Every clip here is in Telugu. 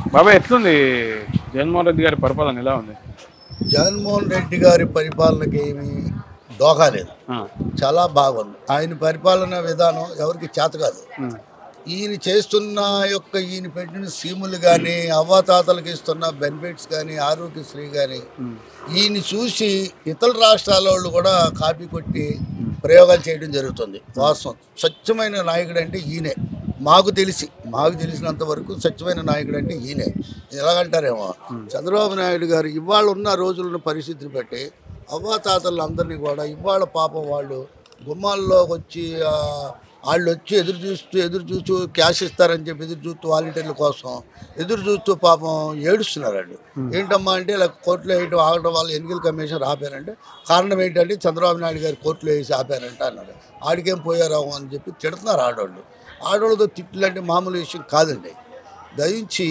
బాబాయ్ ఎట్లుంది జగన్మోహన్ రెడ్డి గారి పరిపాలన ఎలా ఉంది జగన్మోహన్ రెడ్డి గారి పరిపాలనకి ఏమి డోకా లేదు ఆ, చాలా బాగుంది ఆయన పరిపాలన విధానం ఎవరికి చేత కాదు ఉమ్, ఈయన చేస్తున్న యొక్క ఈయన పెట్టిన స్కీములు కానీ అవ్వాతాతలకు ఇస్తున్న బెనిఫిట్స్ కానీ ఆరోగ్యశ్రీ కానీ ఉమ్, ఈయన చూసి ఇతర రాష్ట్రాల వాళ్ళు కూడా కాపీ కొట్టి ప్రయోగాలు చేయడం జరుగుతుంది వాస్తవం స్వచ్ఛమైన నాయకుడు అంటే ఈయనే మాకు తెలిసి మాకు తెలిసినంత వరకు స్వచ్ఛమైన నాయకుడు అంటే ఈయనే ఎలాగంటారేమో చంద్రబాబు నాయుడు గారు ఇవాళ ఉన్న రోజులను పరిస్థితిని బట్టి అవ్వాతాతలు అందరినీ కూడా ఇవాళ పాపం వాళ్ళు గుమ్మాల్లోకి వచ్చి ఆ, వాళ్ళు వచ్చి ఎదురు చూస్తూ ఎదురు చూస్తూ క్యాష్ ఇస్తారని చెప్పి ఎదురు చూస్తూ వాలంటీర్ల కోసం ఎదురు చూస్తూ పాపం ఏడుస్తున్నారు వాళ్ళు ఏంటమ్మా అంటే ఇలా కోర్టులో వేయడం ఆగడం వల్ల ఎన్నికల కమిషన్ ఆపారంటే కారణం ఏంటంటే చంద్రబాబు నాయుడు గారు కోర్టులో వేసి ఆపారంట అన్నారు ఆడికేం పోయారావు అని చెప్పి తిడుతున్నారు ఆడవాళ్ళు ఆడవాళ్ళతో తిట్లు అంటే మామూలు విషయం కాదండి దయించి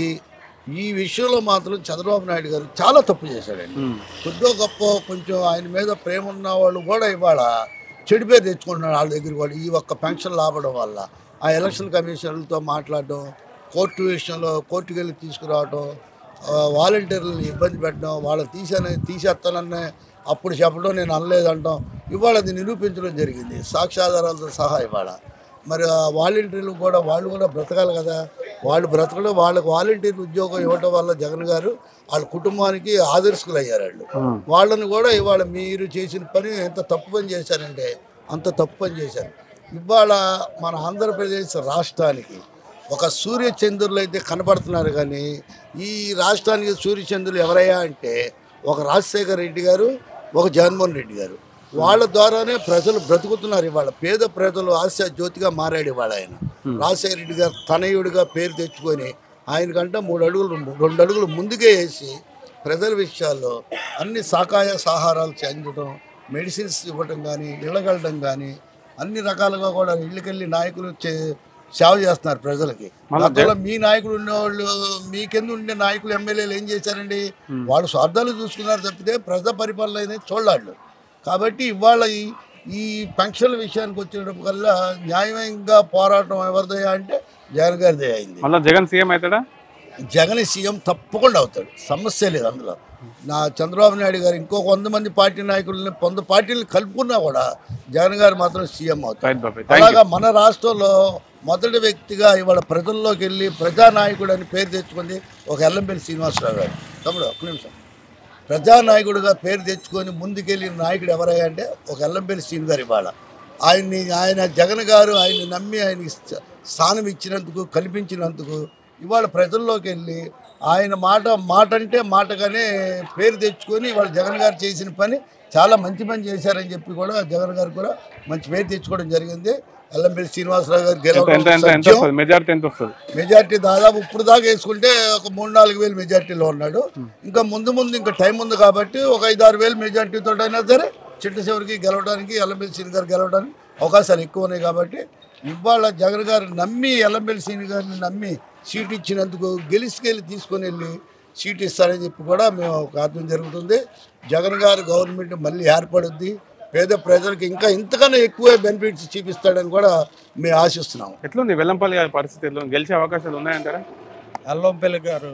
ఈ విషయంలో మాత్రం చంద్రబాబు నాయుడు గారు చాలా తప్పు చేశాడండి ఉమ్, కొద్దో గొప్ప కొంచెం ఆయన మీద ప్రేమ ఉన్న వాళ్ళు కూడా ఇవాళ చెడు పేరు తెచ్చుకుంటున్నారు వాళ్ళ దగ్గర కూడా ఈ ఒక్క పెన్షన్ లాభడం వల్ల ఆ ఎలక్షన్ కమిషన్లతో మాట్లాడడం కోర్టు విషయంలో కోర్టుకి వెళ్ళి తీసుకురావడం ఆ, వాలంటీర్లను ఇబ్బంది పెట్టడం వాళ్ళని తీసాను తీసేస్తానని అప్పుడు చెప్పడం నేను అనలేదంటాం ఇవాళ అది నిరూపించడం జరిగింది సాక్ష్యాధారాలతో సహా ఇవాళ మరి ఆ వాలంటీర్లు కూడా వాళ్ళు కూడా బ్రతకాలి కదా వాళ్ళు బ్రతకడం వాళ్ళకి వాలంటీర్ ఉద్యోగం ఇవ్వడం వల్ల జగన్ గారు వాళ్ళ కుటుంబానికి ఆదర్శకులు అయ్యారు వాళ్ళు ఉమ్, వాళ్ళని కూడా ఇవాళ మీరు చేసిన పని ఎంత తప్పు పని చేశారంటే అంత తప్పు పని చేశారు ఇవాళ మన ఆంధ్రప్రదేశ్ రాష్ట్రానికి ఒక సూర్యచంద్రులు అయితే కనపడుతున్నారు కానీ ఈ రాష్ట్రానికి సూర్యచంద్రులు ఎవరయ్యా అంటే ఒక రాజశేఖర రెడ్డి గారు ఒక జగన్మోహన్ రెడ్డి గారు వాళ్ళ ద్వారానే ప్రజలు బ్రతుకుతున్నారు ఇవాళ పేద ప్రజలు ఆశ జ్యోతిగా మారాడు ఇవాళ ఆయన రాజశేఖర రెడ్డి గారు తనయుడిగా పేరు తెచ్చుకొని ఆయనకంటే మూడు అడుగులు రెండు అడుగులు ముందుకే వేసి ప్రజల విషయాల్లో అన్ని సాకాయ సాహారాలు చెందడం మెడిసిన్స్ ఇవ్వడం కానీ ఇళ్ళగలడం కానీ అన్ని రకాలుగా కూడా ఇళ్ళకెళ్ళి నాయకులు చే సేవ చేస్తున్నారు ప్రజలకి మన గతంలో మీ నాయకులు ఉన్నవాళ్ళు మీ కింద ఉండే నాయకులు ఎమ్మెల్యేలు ఏం చేశారండి వాళ్ళు స్వార్థాలు చూసుకున్నారు తప్పితే ప్రజా పరిపాలన అనేది చూడాళ్ళు కాబట్టి ఇవాళ ఈ ఈ పెన్షన్ల విషయానికి వచ్చినప్పటికల్లా న్యాయంగా పోరాటం ఎవరిదయ్యా అంటే జగన్ గారిదే అయింది మళ్ళా జగన్ సీఎం అవుతాడా జగన్ సీఎం తప్పకుండా అవుతాడు సమస్య లేదు అందులో నా చంద్రబాబు నాయుడు గారు ఇంకో వంద మంది పార్టీ నాయకులని వంద పార్టీలు కలుపుకున్నా కూడా జగన్ గారు మాత్రం సీఎం అవుతారు రైట్ బాబాయ్ థ్యాంక్ యూ అలాగా మన రాష్ట్రంలో మొదటి వ్యక్తిగా ఇవాళ ప్రజల్లోకి వెళ్ళి ప్రజానాయకుడు అని పేరు తెచ్చుకుంది ఒక ఎల్లంపల్లి శ్రీనివాసరావు గారు తమ్ముడు ఒక్క నిమిషం ప్రజానాయకుడిగా పేరు తెచ్చుకొని ముందుకెళ్ళిన నాయకుడు ఎవరయ్యా అంటే ఒక ఎల్లంపల్లి శ్రీని గారు ఇవాళ ఆయన్ని ఆయన జగన్ గారు ఆయన్ని నమ్మి ఆయనకి స్థ- స్థానం ఇచ్చినందుకు కల్పించినందుకు ఇవాళ ప్రజల్లోకి వెళ్ళి ఆయన మాట మాట అంటే మాటగానే పేరు తెచ్చుకొని ఇవాళ జగన్ గారు చేసిన పని చాలా మంచి పని చేశారని చెప్పి కూడా జగన్ గారు కూడా మంచి పేరు తెచ్చుకోవడం జరిగింది ఎల్లంపల్లి శ్రీనివాసరావు గారు ఎంత ఎంత ఎంత ఎంత గెలవడం వస్తుంది మెజారిటీ ఎంత వస్తుంది మెజార్టీ దాదాపు ఇప్పుడు దాకా వేసుకుంటే ఒక మూడు నాలుగు వేలు మెజార్టీలో ఉన్నాడు ఇంకా ముందు ముందు ఇంకా టైం ఉంది కాబట్టి ఒక ఐదు ఆరు వేలు మెజార్టీతో అయినా సరే చిట్ట చివరికి గెలవడానికి ఎల్లంపల్లి సీని గారు గెలవడానికి అవకాశాలు ఎక్కువ ఉన్నాయి కాబట్టి ఇవాళ జగన్ గారు నమ్మి ఎల్లంపల్లి సీని గారిని నమ్మి సీట్ ఇచ్చినందుకు గెలిచికెళ్ళి తీసుకొని వెళ్ళి సీట్ ఇస్తారని చెప్పి కూడా మేము కారణం జరుగుతుంది జగన్ గారు గవర్నమెంట్ మళ్ళీ ఏర్పడుద్ది పేద ప్రజలకు ఇంకా ఇంతకన్నా ఎక్కువ బెనిఫిట్స్ చూపిస్తాడని కూడా మేము ఆశిస్తున్నాము ఎట్లుంది వెల్లంపల్లి గారి పరిస్థితి ఎట్లుంది గెలిచే అవకాశాలు ఉన్నాయంటారా అల్లంపల్లి గారు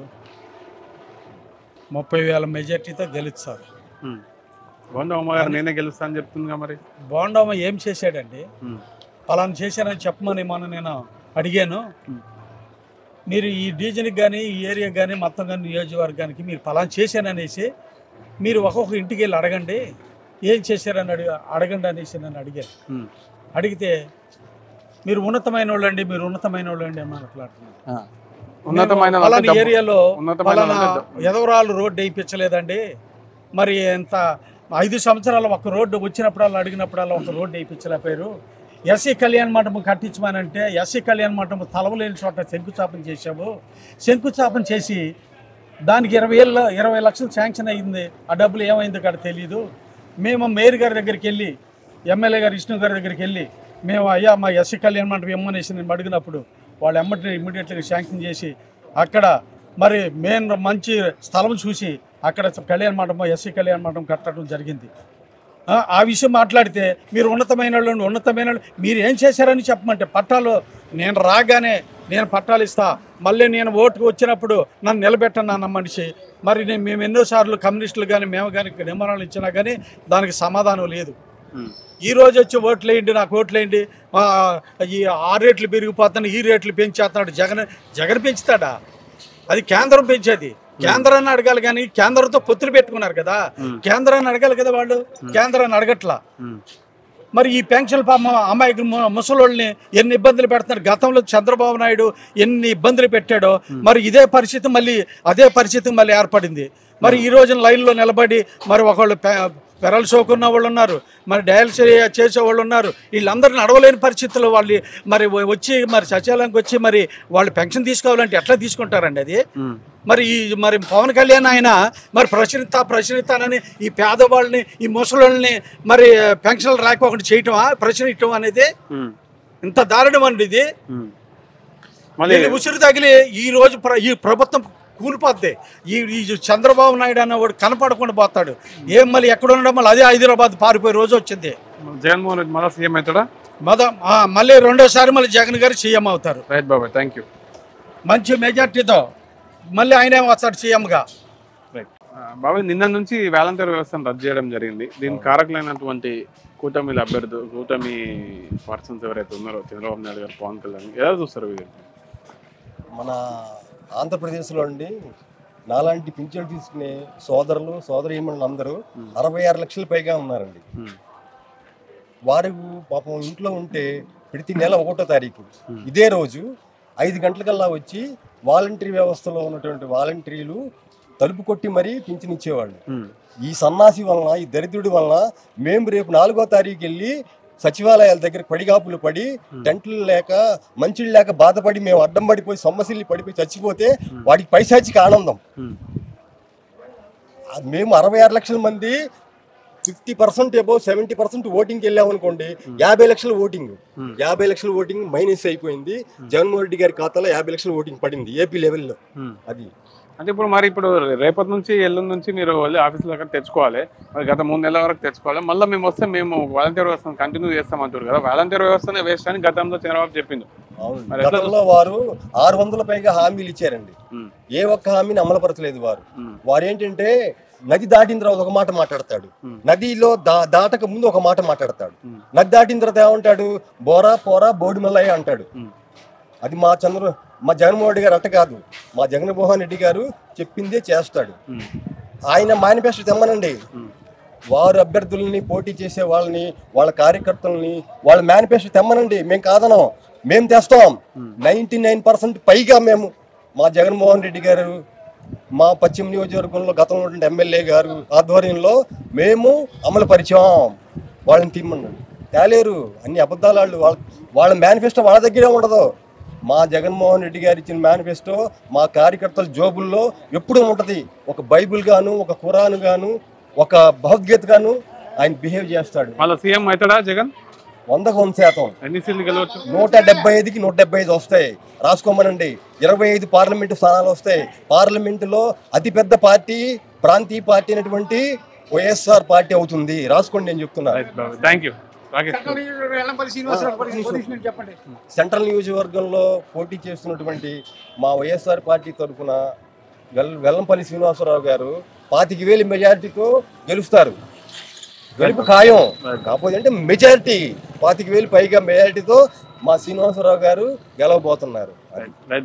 ముప్పై వేల మెజార్టీతో గెలుస్తారు ఉమ్. బోండా ఉమ్మ గారు నేనే గెలుస్తా అని చెప్తుందిగా మరి బోండమ్మ ఏం చేశాడండి ఉమ్. పలానా చేశానని చెప్పమని మొన్న నేను అడిగాను మీరు ఈ డివిజన్కి కానీ ఈ ఏరియాకి కానీ మొత్తం కానీ నియోజకవర్గానికి మీరు పలానా చేశాననేసి మీరు ఒక్కొక్క ఇంటికి వెళ్ళి అడగండి ఏం చేశారని అడిగ అడగండి అనేసి నన్ను అడిగాను ఉమ్. అడిగితే మీరు ఉన్నతమైన వాళ్ళండి మీరు ఉన్నతమైన వాళ్ళండి అని మాట్లాడుతున్నారు ఉన్నతమైన పలానా డబ్బు- ఏరియాలో ఉన్నతమైన పలానా వాళ్ళంటే డబ్బు. ఎదవరాలు రోడ్డు వేయించలేదండి మరి ఎంత ఐదు సంవత్సరాలు ఒక రోడ్డు వచ్చినప్పుడల్లా అడిగినప్పుడల్లా ఒక రోడ్డు వేయించలేకపోయారు ఎస్సీ కళ్యాణ మండపం కట్టించమనంటే ఎస్సీ కళ్యాణ మండపం తలవలేని చోట శంకుస్థాపన చేశాము శంకుస్థాపన చేసి దానికి ఇరవై ఏళ్ళ ఇరవై లక్షలు శాంక్షన్ అయ్యింది ఆ డబ్బులు ఏమైందో కాడ తెలియదు మేము మేయర్ గారి దగ్గరికి వెళ్ళి ఎమ్మెల్యే గారు విష్ణు గారి దగ్గరికి వెళ్ళి మేము అయ్యా మా ఎస్సీ కళ్యాణ మండపం ఇమ్మనేసి నేను అడిగినప్పుడు వాళ్ళు ఎమ్మటి ఇమ్మీడియట్గా శాంక్షన్ చేసి అక్కడ మరి మెయిన్ మంచి స్థలం చూసి అక్కడ కళ్యాణ మండపం ఎస్సీ కళ్యాణ మండపం కట్టడం జరిగింది ఆ, ఆ విషయం మాట్లాడితే మీరు ఉన్నతమైన వాళ్ళు ఉన్నతమైన వాళ్ళు మీరు ఏం చేశారని చెప్పమంటే పట్టాలు నేను రాగానే నేను పట్టాలు ఇస్తా మళ్ళీ నేను ఓటుకు వచ్చినప్పుడు నన్ను నిలబెట్టనన్న మనిషి మరి నేను మేము ఎన్నోసార్లు కమ్యూనిస్టులు కానీ మేము కానీ నియమనాలు ఇచ్చినా కానీ దానికి సమాధానం లేదు ఉమ్. ఈ రోజు వచ్చి ఓట్లు వేయండి నాకు ఓట్లు వేయండి ఆ, ఈ ఆ రేట్లు పెరిగిపోతున్నాయి ఈ రేట్లు పెంచేస్తున్నాడు జగన్ జగన్ పెంచుతాడా అది కేంద్రం పెంచేది కేంద్రాన్ని అడగాలి కానీ కేంద్రంతో పొత్తులు పెట్టుకున్నారు కదా ఉమ్. కేంద్రాన్ని అడగాలి కదా వాళ్ళు కేంద్రాన్ని అడగట్లా ఉమ్. మరి ఈ పెన్షన్ పాపం అమ్మాయికి ముసలోళ్ళని ఎన్ని ఇబ్బందులు పెడుతున్నారు గతంలో చంద్రబాబు నాయుడు ఎన్ని ఇబ్బందులు పెట్టాడో మరి ఇదే పరిస్థితి మళ్ళీ అదే పరిస్థితి మళ్ళీ ఏర్పడింది మరి ఈ రోజున లైన్లో నిలబడి మరి ఒకళ్ళు పె- పెరలు సోకున్న వాళ్ళు ఉన్నారు మరి డయాలసిస్ చేసే వాళ్ళు ఉన్నారు వీళ్ళందరిని అడవలేని పరిస్థితుల్లో వాళ్ళు మరి వచ్చి మరి సచివాలయంకి వచ్చి మరి వాళ్ళు పెన్షన్ తీసుకోవాలంటే ఎట్లా తీసుకుంటారండి అది ఉమ్. మరి ఈ మరి పవన్ కళ్యాణ్ ఆయన మరి ప్రశ్నిత ప్రశ్నిస్తానని ఈ పేదవాళ్ళని ఈ ముసలోళ్ళని మరి పెన్షన్లు రాకపోకుండా చేయటమా ప్రశ్నించడం అనేది ఉమ్. ఇంత దారుణం అండి ఇది ఉమ్. మళ్ళీ దీన్ని ఉసిరు తగిలి ఈ రోజు ప్ర- ఈ ప్రభుత్వం కూలిపోద్ది ఈ ఈ చంద్రబాబు నాయుడు అన్నవాడు కనపడకుండా పోతాడు ఏం మళ్ళీ ఎక్కడ ఉండడం మళ్ళీ అదే హైదరాబాద్ పారిపోయే రోజు వచ్చింది జగన్మోహన్ రెడ్డి మళ్ళీ సీఎం అవుతాడా మద ఆ, మళ్ళీ రెండోసారి మళ్ళీ జగన్ గారు సీఎం అవుతారు రైట్ బాబాయ్ థ్యాంక్ యూ మంచి మెజార్టీతో మళ్ళీ ఆయనే వస్తాడు సీఎంగా రైట్ బాబాయ్ నిన్న నుంచి వాలంటీర్ వ్యవస్థను రద్దు చేయడం జరిగింది దీనికి కారకులైనటువంటి కూటమిల అభ్యర్థు కూటమి పర్సన్స్ ఎవరైతే ఉన్నారో చంద్రబాబు నాయుడు గారు పవన్ కళ్యాణ్ ఎలా చూస్తారు వీరు మన ఆంధ్రప్రదేశ్లో అండి నాలాంటి పింఛన్ తీసుకునే సోదరులు సోదరీమణులు అందరూ అరవై ఆరు లక్షల పైగా ఉన్నారండి ఉమ్. వారు పాపం ఇంట్లో ఉంటే ప్రతి నెల ఒకటో తారీఖు ఇదే రోజు ఐదు గంటలకల్లా వచ్చి వాలంటరీ వ్యవస్థలో ఉన్నటువంటి వాలంటీర్లు తలుపు కొట్టి మరీ పింఛన్ ఇచ్చేవాళ్ళు ఉమ్. ఈ సన్నాసి వలన ఈ దరిద్రుడి వలన మేము రేపు నాలుగో తారీఖు వెళ్ళి సచివాలయాల దగ్గర పడిగాపులు పడి టెంట్లు లేక మంచిళ్ళు లేక బాధపడి మేము అడ్డం పడిపోయి సొమ్మసిల్లి పడిపోయి చచ్చిపోతే వాడికి పైశాచికి ఆనందం ఉమ్. ఆ మేము అరవై ఆరు లక్షల మంది fifty percent above seventy percent ఓటింగ్కి వెళ్ళాం అనుకోండి యాభై లక్షల ఓటింగ్ Hmm. యాభై లక్షల ఓటింగ్ మైనస్ అయిపోయింది జగన్మోహన్ రెడ్డి గారి ఖాతాలో యాభై లక్షల ఓటింగ్ పడింది ఏపీ లెవెల్లో ఉమ్. అది అంటే ఇప్పుడు మరి ఇప్పుడు రేపటి నుంచి ఎల్లుండి నుంచి మీరు వెళ్ళి ఆఫీస్ దగ్గర తెచ్చుకోవాలి మరి గత మూడు నెలల వరకు తెచ్చుకోవాలి మళ్ళీ మేము వస్తే మేము వాలంటీర్ వ్యవస్థను కంటిన్యూ చేస్తామంటారు కదా వాలంటీర్ వ్యవస్థనే వేస్ట్ అని గతంలో చంద్రబాబు చెప్పింది అవును మరి ఎట్లా గతంలో వారు ఆరు వందల పైగా హామీలు ఇచ్చారండి ఉమ్. ఏ ఒక్క హామీని అమలుపరచలేదు వారు ఉమ్. వారు ఏంటంటే నది దాటిన తర్వాత ఒక మాట మాట్లాడతాడు Hmm. నదిలో దా దాటక ముందు ఒక మాట మాట్లాడతాడు Hmm. నది దాటిన తర్వాత ఏమంటాడు బోరా పోరా బోడిమల్లయ్య అంటాడు ఉమ్. అది మా చంద్ర మా జగన్మోహన్ రెడ్డి గారు అట్ట కాదు మా జగన్మోహన్ రెడ్డి గారు చెప్పిందే చేస్తాడు ఉమ్. ఆయన మేనిఫెస్టో తెమ్మనండి ఉమ్. వారు అభ్యర్థుల్ని పోటీ చేసే వాళ్ళని వాళ్ళ కార్యకర్తల్ని వాళ్ళ మేనిఫెస్టో తెమ్మనండి మేము కాదనం మేము తెస్తాం నైంటీ నైన్ పర్సెంట్ పైగా మేము మా జగన్మోహన్ రెడ్డి గారు మా పశ్చిమ నియోజకవర్గంలో గతంలో ఉన్న ఎమ్మెల్యే గారు ఆధ్వర్యంలో మేము అమలు పరిచాం వాళ్ళని తీమ్మన్నాడు తేలేరు అన్ని అబద్ధాలు వాళ్ళు వాళ్ళ వాళ్ళ మేనిఫెస్టో వాళ్ళ దగ్గరే ఉండదు మా జగన్మోహన్ రెడ్డి గారు ఇచ్చిన మేనిఫెస్టో మా కార్యకర్తల జోబుల్లో ఎప్పుడూ ఉంటుంది ఒక బైబిల్ గాను ఒక ఖురాన్ గాను ఒక భగవద్గీత గాను ఆయన బిహేవ్ చేస్తాడు మళ్ళీ సీఎం అవుతాడా జగన్ వందకు వంద శాతం ఎన్ని సీట్లు గెలవచ్చు నూట డెబ్బై ఐదుకి నూట డెబ్బై ఐదు వస్తాయి రాసుకోమనండి ఇరవై ఐదు పార్లమెంటు స్థానాలు వస్తాయి పార్లమెంటులో అతిపెద్ద పార్టీ ప్రాంతీయ పార్టీ అయినటువంటి వైఎస్ఆర్ పార్టీ అవుతుంది రాసుకోండి నేను చెప్తున్నా థ్యాంక్ యూ రాకేష్ చెప్పండి సెంట్రల్ నియోజకవర్గంలో పోటీ చేస్తున్నటువంటి మా వైఎస్ఆర్ పార్టీ తరఫున వెల్ వెల్లంపల్లి శ్రీనివాసరావు గారు పాతిక వేలు మెజారిటీతో గెలుస్తారు గెలుపు ఖాయం కాకపోతే అంటే మెజారిటీ పాతిక వేలు పైగా మెజారిటీతో మా శ్రీనివాసరావు గారు గెలవబోతున్నారు రైట్